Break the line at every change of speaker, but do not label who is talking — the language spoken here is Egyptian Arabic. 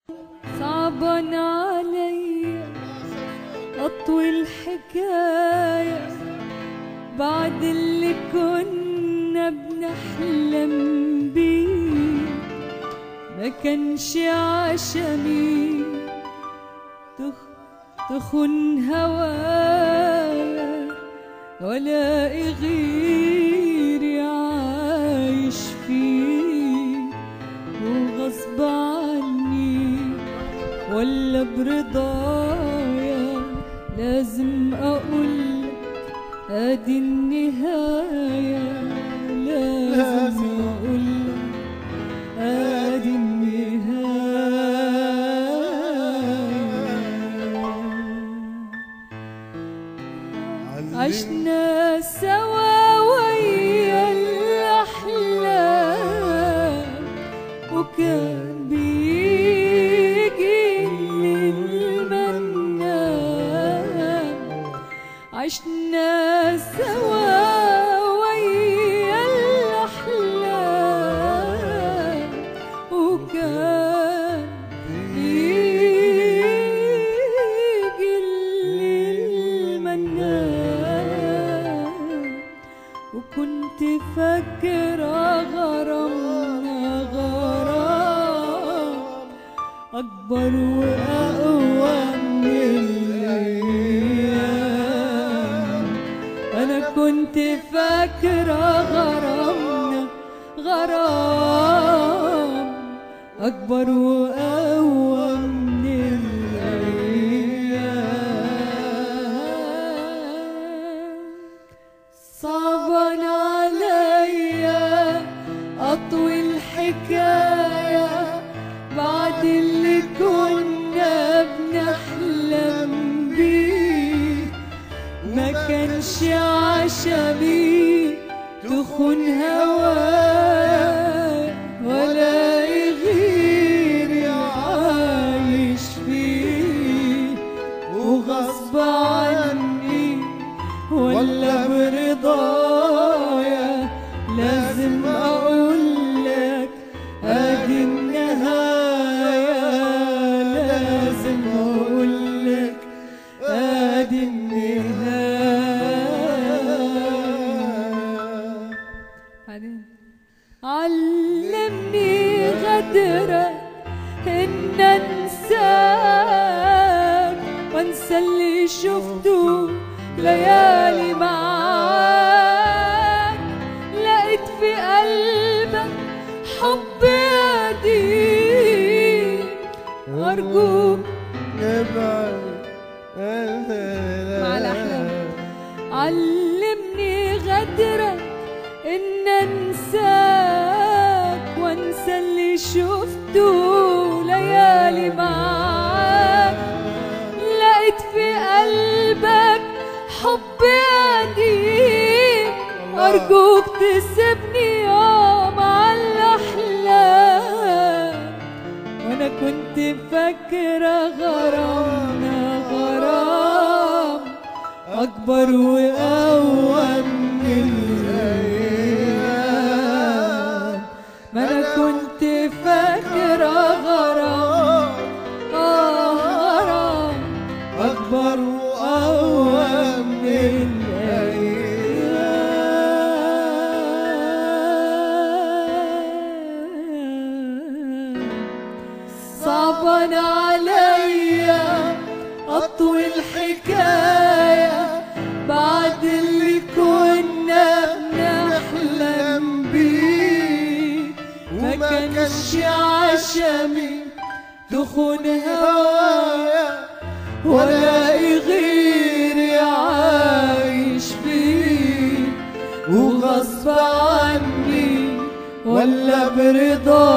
صعبان علي أطوي الحكاية بعد اللي كنا بنحلم بيه ما كانش عشمي تخ تخن هوايا ولا غيري عايش فيه وغصب عني ولا برضايا لازم اقول ادي النهاية لازم اقول ادي النهاية عشنا سوا ويا الأحلام وكان بيجي المنام عشنا سوا ويا الأحلام وكان بيجي المنام وكنت فاكرة غرامنا غرام أكبر وأقوى من الأيام أنا كنت فاكرة غرامنا غرام أكبر وأقوى من الأيام صعبان عليا أطوي الحكاية بعد اللي كنا بنحلم بيه ما كانش عشمي تخون هواي ولا غيري عايش فيه وغصب عني ولا برضايا لازم اقولك ادي النهاية لازم اقولك ادي النهاية بعدين علمني غدرك ان انساك وانسى اللي شفته ليالي معاك لقيت في قلبك حب قديم ارجوك مع الأحلام. علمني غدرك ان انساك وانسى اللي شفته ليالي معاك لقيت في قلبك حب قديم ارجوك تسيبني يوم على الاحلام وانا كنت فاكره غرامنا غرام اكبر واقوى من الايام ما انا كنت فاكره غرام آه غرام اكبر واقوى من الايام صعبان عليا اطوي الحكايه بعد اللي كنا بنحلم بيه ما كانش عشمي تخون هوايا ولا غيري عايش فيه وغصب عني ولا برضايا